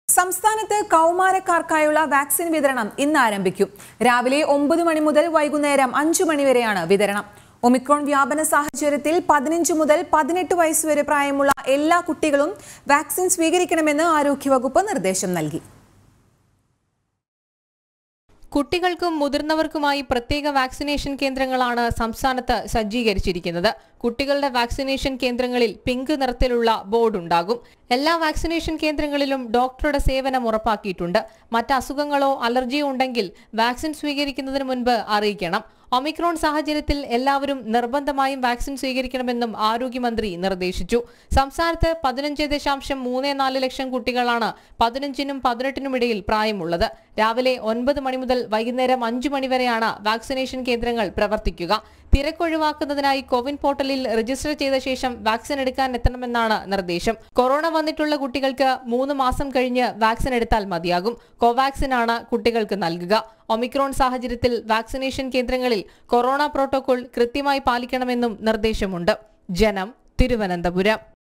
സംസ്ഥാനത്ത് കൗമാരക്കാർക്കായുള്ള വാക്സിൻ വിതരണം ഇന്ന് ആരംഭിക്കും രാവിലെ ഒമ്പത് മണി മുതൽ വൈകുന്നേരം അഞ്ചു മണി വരെയാണ് വിതരണം ഒമിക്രോൺ വ്യാപന സാഹചര്യത്തിൽ പതിനഞ്ച് മുതൽ പതിനെട്ട് വയസ്സ് വരെ പ്രായമുള്ള എല്ലാ കുട്ടികളും വാക്സിൻ സ്വീകരിക്കണമെന്ന് ആരോഗ്യവകുപ്പ് നിർദ്ദേശം നൽകി കുട്ടികൾക്കും മുതിർന്നവർക്കുമായി പ്രത്യേക വാക്സിനേഷൻ കേന്ദ്രങ്ങളാണ് സംസ്ഥാനത്ത് സജ്ജീകരിച്ചിരിക്കുന്നത് കുട്ടികളുടെ വാക്സിനേഷൻ കേന്ദ്രങ്ങളിൽ പിങ്ക് നിറത്തിലുള്ള ബോർഡ് ഉണ്ടാകും എല്ലാ വാക്സിനേഷൻ കേന്ദ്രങ്ങളിലും ഡോക്ടറുടെ സേവനം ഉറപ്പാക്കിയിട്ടുണ്ട് മറ്റ് അസുഖങ്ങളോ അലർജിയോ ഉണ്ടെങ്കിൽ വാക്സിൻ സ്വീകരിക്കുന്നതിന് മുൻപ് അറിയിക്കണം ഒമിക്രോൺ സാഹചര്യത്തിൽ എല്ലാവരും നിർബന്ധമായും വാക്സിൻ സ്വീകരിക്കണമെന്നും ആരോഗ്യമന്ത്രി നിർദ്ദേശിച്ചു സംസ്ഥാനത്ത് പതിനഞ്ച് ദശാംശം മൂന്ന് നാല് ലക്ഷം കുട്ടികളാണ് പതിനഞ്ചിനും പതിനെട്ടിനും ഇടയിൽ പ്രായമുള്ളത് രാവിലെ ഒൻപത് മണി മുതൽ വൈകുന്നേരം അഞ്ചു മണി വരെയാണ് വാക്സിനേഷൻ കേന്ദ്രങ്ങൾ പ്രവർത്തിക്കുക തിരക്കൊഴിവാക്കുന്നതിനായി കോവിൻ പോർട്ടലിൽ രജിസ്റ്റർ ചെയ്ത ശേഷം വാക്സിൻ എടുക്കാൻ എത്തണമെന്നാണ് നിർദ്ദേശം കൊറോണ വന്നിട്ടുള്ള കുട്ടികൾക്ക് മൂന്ന് മാസം കഴിഞ്ഞ് വാക്സിൻ എടുത്താൽ മതിയാകും കോവാക്സിൻ ആണ് കുട്ടികൾക്ക് നൽകുക ഒമിക്രോൺ സാഹചര്യത്തിൽ വാക്സിനേഷൻ കേന്ദ്രങ്ങളിൽ കൊറോണ പ്രോട്ടോകോൾ കൃത്യമായി പാലിക്കണമെന്നും നിർദ്ദേശമുണ്ട് ജനം തിരുവനന്തപുരം